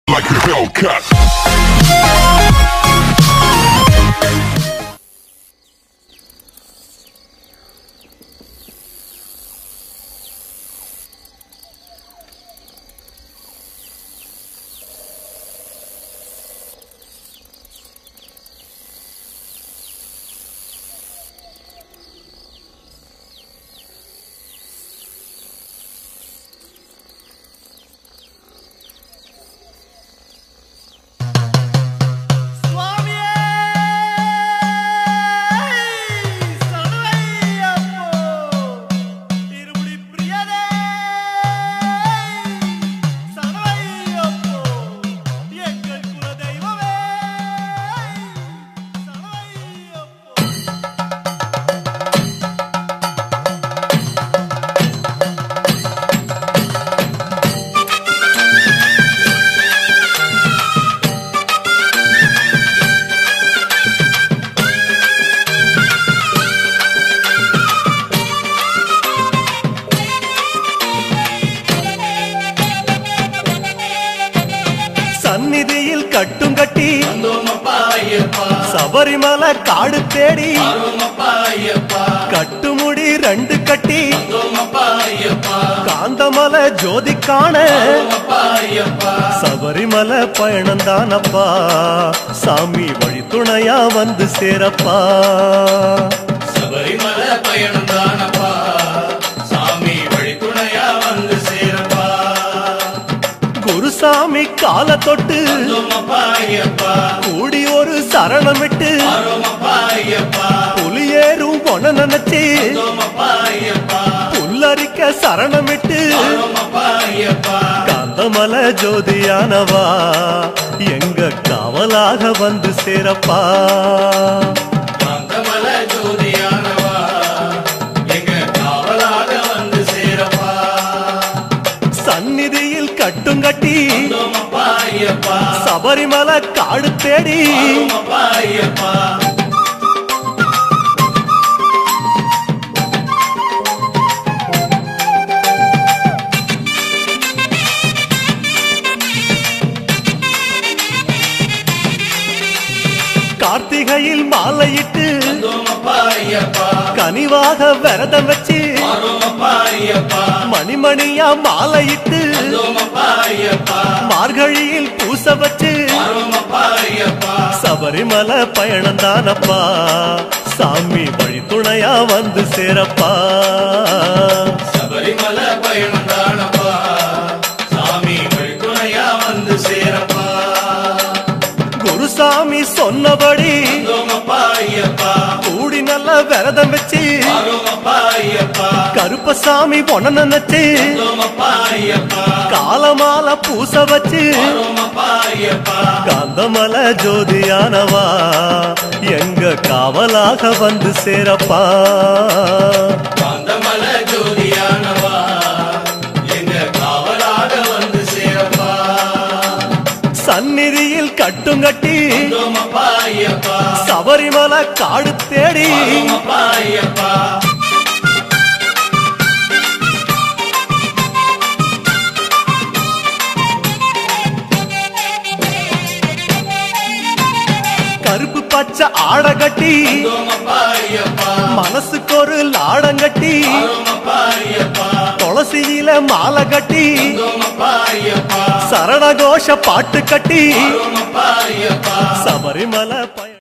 like a Hellcat. சுவாமியே சரணையப்போ இருமுடி பிரியரே சரணையப்போ எங்கள் குல தெய்வமே சரணையப்போ சந்நிதியில் கட்டும் கட்டி சபரிமலை காடு தேடி கட்டுமுடி ரெண்டு கட்டி காந்தமலை ஜோதி காண சபரிமலை பயணம் தானப்பா சாமி வழித்துணையா வந்து சேரப்பா சபரிமலை பயணம் தானப்பா சாமி வழித்துணையா வந்து சேரப்பா குருசாமி கால தொட்டு சோமப்பா ஐயப்பா கூடி ஒரு சரணமிட்டு அரோமப்பா ஐயப்பா புலியேறும் பொன நினைச்சு சோமப்பா ஐயப்பா புல்லரிக்க சரணமிட்டு அரோமப்பா ஐயப்பா காந்தமல ஜோதியானவா எங்க காவலாக வந்து சேரப்பா காந்தமல ஜோதியானவா எங்க காவலாக வந்து சேரப்பா சந்நிதியில் கட்டும் கட்டி சோமப்பா ஐயப்பா சபரிமலை காடு தேடி அரோமப்பா ஐயப்பா கார்த்திகையில் மாலையிட்டு சோமப்பா ஐயப்பா கனிவாக விரதம் வச்சு அரோமப்பா ஐயப்பா மணிமணியா மாலையிட்டு சோமப்பா ஐயப்பா மார்கழியில் பூச வச்சு அரோமப்பா ஐயப்பா சபரிமலை பயணம் தானப்பா சாமி வழித்துணையா வந்து சேரப்பா சபரிமலை பயணம் தானப்பா சாமி வழித்துணையா வந்து சேரப்பா குருசாமி சொன்னபடி சோமப்பா ஐயப்பா கூடி நல்ல விரதம் வச்சு அரோமப்பா ஐயப்பா கருப்பசாமி பொண்ண நினைச்சு சோமப்பா ஐயப்பா காலமால பூச வச்சு அரோமப்பா ஐயப்பா காந்தமல ஜோதியானவா எங்க காவலாக வந்து சேரப்பா காந்தமல ஜோதியானவா எங்க காவலாக வந்து சேரப்பா சந்நிதியில் கட்டும் கட்டி சோமப்பா ஐயப்பா சபரிமலை காடு தேடி அரோமப்பா ஐயப்பா கருப்பு பச்சை ஆட கட்டி சோமப்பா ஐயப்பா மனசுக்கு ஒரு லாடம் கட்டி அரோமப்பா ஐயப்பா துளசியில மாலை கட்டி சோமப்பா ஐயப்பா சரணகோஷ பாட்டு கட்டி அரோமப்பா ஐயப்பா சபரிமலை ப-